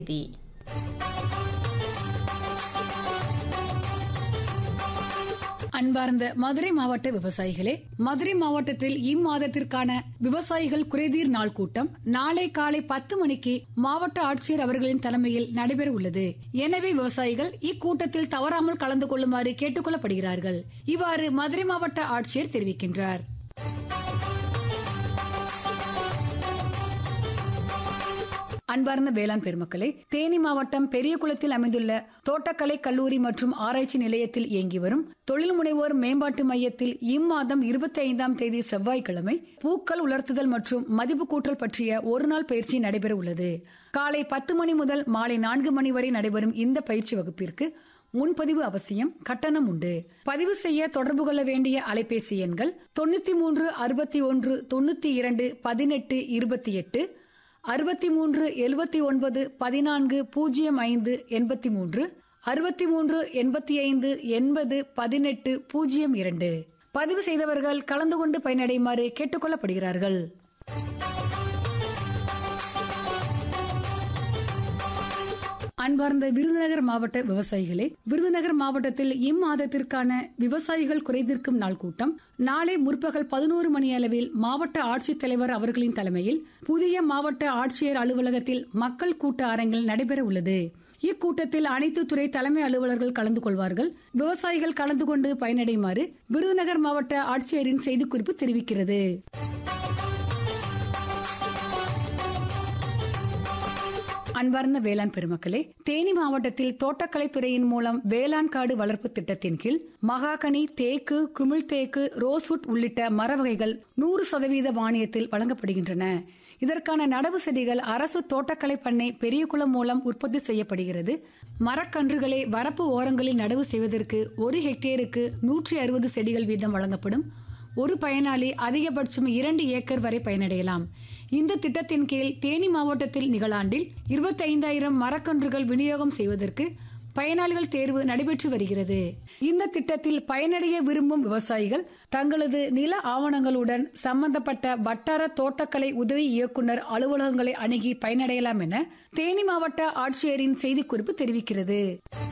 தி அன்பார்ந்த மதுரை மாவட்ட விவசாயிகளே மதுரை மாவட்டத்தில் இம்மாதத்திற்கான விவசாயிகள் குறைதீர் நாள் கூட்டம் நாளை காலை பத்து மணிக்கு மாவட்ட ஆட்சியர் அவர்களின் தலைமையில் நடைபெற உள்ளது எனவே விவசாயிகள் இக்கூட்டத்தில் தவறாமல் கலந்து கொள்ளுமாறு கேட்டுக் கொள்ளப்படுகிறார்கள் இவ்வாறு மதுரை மாவட்ட ஆட்சியர் தெரிவிக்கின்றார் அன்பார்ந்த வேளாண் பெருமக்களே தேனி மாவட்டம் பெரியகுளத்தில் அமைந்துள்ள தோட்டக்கலை கல்லூரி மற்றும் ஆராய்ச்சி நிலையத்தில் இயங்கி வரும் தொழில் முனைவோர் மேம்பாட்டு மையத்தில் இம்மாதம் இருபத்தி ஐந்தாம் தேதி செவ்வாய்க்கிழமை பூக்கள் உலர்த்துதல் மற்றும் மதிப்பு கூட்டல் பற்றிய ஒருநாள் பயிற்சி நடைபெற உள்ளது காலை பத்து மணி முதல் மாலை நான்கு மணி வரை நடைபெறும் இந்த பயிற்சி வகுப்பிற்கு முன்பதிவு அவசியம் கட்டணம் உண்டு பதிவு செய்ய தொடர்பு கொள்ள வேண்டிய அலைபேசி எண்கள் தொண்ணூத்தி மூன்று அறுபத்தி ஒன்று தொண்ணூத்தி இரண்டு பதினெட்டு இருபத்தி எட்டு அறுபத்தி மூன்று எழுபத்தி ஒன்பது பதினான்கு பூஜ்ஜியம் ஐந்து எண்பத்தி மூன்று அறுபத்தி மூன்று எண்பத்தி ஐந்து எண்பது பதினெட்டு பூஜ்ஜியம் இரண்டு பதிவு செய்தவர்கள் கலந்து கொண்டு பயனடையுமாறு கேட்டுக்கொள்ளப்படுகிறார்கள் அன்பார்ந்த விருதுநகர் மாவட்ட விவசாயிகளே விருதுநகர் மாவட்டத்தில் இம்மாதத்திற்கான விவசாயிகள் குறைதீர்க்கும் நாள் கூட்டம் நாளை முற்பகல் பதினோரு மணி அளவில் மாவட்ட ஆட்சித்தலைவர் அவர்களின் தலைமையில் புதிய மாவட்ட ஆட்சியர் அலுவலகத்தில் மக்கள் கூட்ட அரங்கில் நடைபெற உள்ளது இக்கூட்டத்தில் அனைத்து துறை தலைமை அலுவலர்கள் கலந்து கொள்வார்கள் விவசாயிகள் கலந்து கொண்டு பயனடையுமாறு விருதுநகர் மாவட்ட ஆட்சியரின் செய்திக்குறிப்பு தெரிவிக்கிறது அன்பார்ந்த வேளாண் பெருமக்களே தேனி மாவட்டத்தில் தோட்டக்கலைத்துறையின் மூலம் வேளாண் காடு வளர்ப்பு திட்டத்தின் கீழ் மகாகனி தேக்கு குமிழ் தேக்கு ரோஸ்வுட் உள்ளிட்ட மர வகைகள் நூறு சதவீத மானியத்தில் வழங்கப்படுகின்றன இதற்கான நடவு செடிகள் அரசு தோட்டக்கலை பண்ணை பெரியகுளம் மூலம் உற்பத்தி செய்யப்படுகிறது மரக்கன்றுகளை வரப்பு ஓரங்களில் நடவு செய்வதற்கு ஒரு ஹெக்டேருக்கு நூற்றி அறுபது செடிகள் வீதம் வழங்கப்படும் ஒரு பயனாளி அதிகபட்சம் இரண்டு ஏக்கர் வரை பயனடையலாம் இந்த திட்டத்தின் கீழ் தேனி மாவட்டத்தில் நிகழாண்டில் இருபத்தி ஐந்தாயிரம் மரக்கன்றுகள் விநியோகம் செய்வதற்கு பயனாளிகள் தேர்வு நடைபெற்று வருகிறது இந்த திட்டத்தில் பயனடைய விரும்பும் விவசாயிகள் தங்களது நில ஆவணங்களுடன் சம்பந்தப்பட்ட வட்டார தோட்டக்கலை உதவி இயக்குநர் அலுவலகங்களை அணுகி பயனடையலாம் என தேனி மாவட்ட ஆட்சியரின் செய்திக்குறிப்பு தெரிவிக்கிறது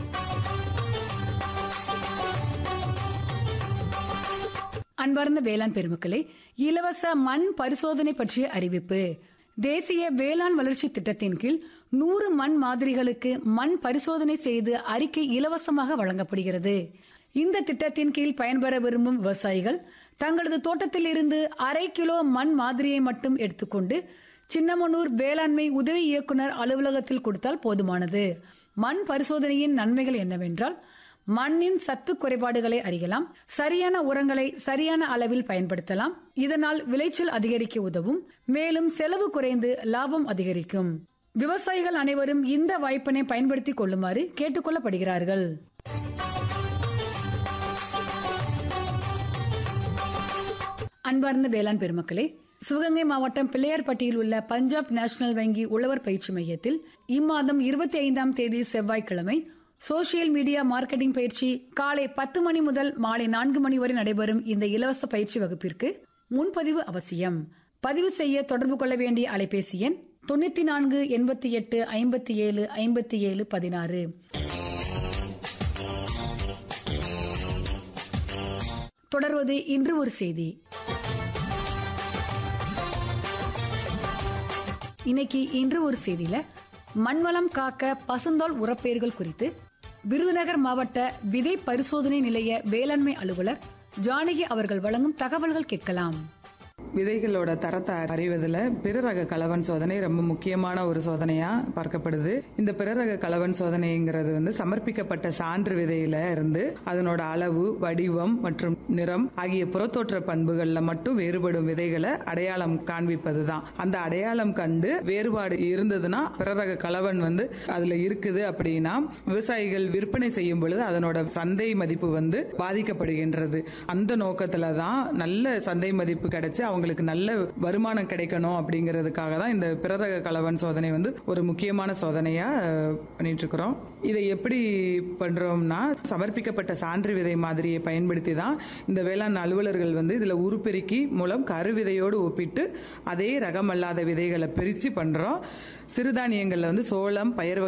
அன்பார்ந்த வேளாண் பெருமக்களே இலவச மண் பரிசோதனை பற்றிய அறிவிப்பு தேசிய வேளாண் வளர்ச்சி திட்டத்தின் கீழ் நூறு மண் மாதிரிகளுக்கு மண் பரிசோதனை செய்து அறிக்கை இலவசமாக வழங்கப்படுகிறது இந்த திட்டத்தின் கீழ் பயன்பெற விரும்பும் விவசாயிகள் தங்களது தோட்டத்தில் இருந்து அரை கிலோ மண் மாதிரியை மட்டும் எடுத்துக்கொண்டு சின்னமனூர் வேளாண்மை உதவி இயக்குநர் அலுவலகத்தில் கொடுத்தால் போதுமானது மண் பரிசோதனையின் நன்மைகள் என்னவென்றால் மண்ணின் சத்து குறைபாடுகளை அறியலாம் சரியான உரங்களை சரியான அளவில் பயன்படுத்தலாம் இதனால் விளைச்சல் அதிகரிக்க உதவும் மேலும் செலவு குறைந்து லாபம் அதிகரிக்கும் விவசாயிகள் அனைவரும் இந்த வாய்ப்பினை பயன்படுத்திக் கொள்ளுமாறு கேட்டுக்கொள்ளப்படுகிறார்கள் அன்பார்ந்த வேளாண் பெருமக்களே சிவகங்கை மாவட்டம் பிள்ளையார்பட்டியில் உள்ள பஞ்சாப் நேஷனல் வங்கி உழவர் பயிற்சி மையத்தில் இம்மாதம் இருபத்தி ஐந்தாம் தேதி செவ்வாய்க்கிழமை சோசியல் மீடியா மார்க்கெட்டிங் பயிற்சி காலை பத்து மணி முதல் மாலை நான்கு மணி வரை நடைபெறும் இந்த இலவச பயிற்சி வகுப்பிற்கு முன்பதிவு அவசியம் பதிவு செய்ய தொடர்பு கொள்ள வேண்டிய அலைபேசி எண் தொண்ணூத்தி நான்கு எண்பத்தி எட்டு ஐம்பத்தி ஏழு ஐம்பத்தி ஏழு பதினாறு தொடர்வது இன்று ஒரு செய்தி இன்னைக்கு இன்று ஒரு செய்தியில மண்வளம் காக்க பசுந்தாள் உரப்பெயர்கள் குறித்து விருதுநகர் மாவட்ட விதை பரிசோதனை நிலைய வேளாண்மை அலுவலர் ஜானகி அவர்கள் வழங்கும் தகவல்கள் கேட்கலாம் விதைகளோட தரத்தை அறிவதில் பிறரக கலவன் சோதனை ரொம்ப முக்கியமான ஒரு சோதனையா பார்க்கப்படுது இந்த பிறரக கலவன் சோதனைங்கிறது வந்து சமர்ப்பிக்கப்பட்ட சான்று விதையில இருந்து அதனோட அளவு வடிவம் மற்றும் நிறம் ஆகிய புறத்தோற்ற பண்புகள்ல மட்டும் வேறுபடும் விதைகளை அடையாளம் காண்பிப்பது தான் அந்த அடையாளம் கண்டு வேறுபாடு இருந்ததுன்னா பிறரக கலவன் வந்து அதுல இருக்குது அப்படின்னா விவசாயிகள் விற்பனை செய்யும் பொழுது அதனோட சந்தை மதிப்பு வந்து பாதிக்கப்படுகின்றது அந்த நோக்கத்துல தான் நல்ல சந்தை மதிப்பு கிடைச்சு அவங்களுக்கு அவங்களுக்கு நல்ல வருமானம் கிடைக்கணும் அப்படிங்கிறதுக்காக தான் இந்த பிறரக கலவன் சோதனை வந்து ஒரு முக்கியமான சோதனையா அஹ், பண்ணிட்டு இருக்கிறோம் இதை எப்படி பண்றோம்னா சமர்ப்பிக்கப்பட்ட சான்று விதை மாதிரியை பயன்படுத்தி தான் இந்த வேளாண் அலுவலர்கள் வந்து இதுல உருப்பெருக்கி மூலம் கருவிதையோடு ஒப்பிட்டு அதே ரகமல்லாத விதைகளை பிரித்து பண்றோம் சிறுதானியங்கள்ல வந்து சோளம் பயிர்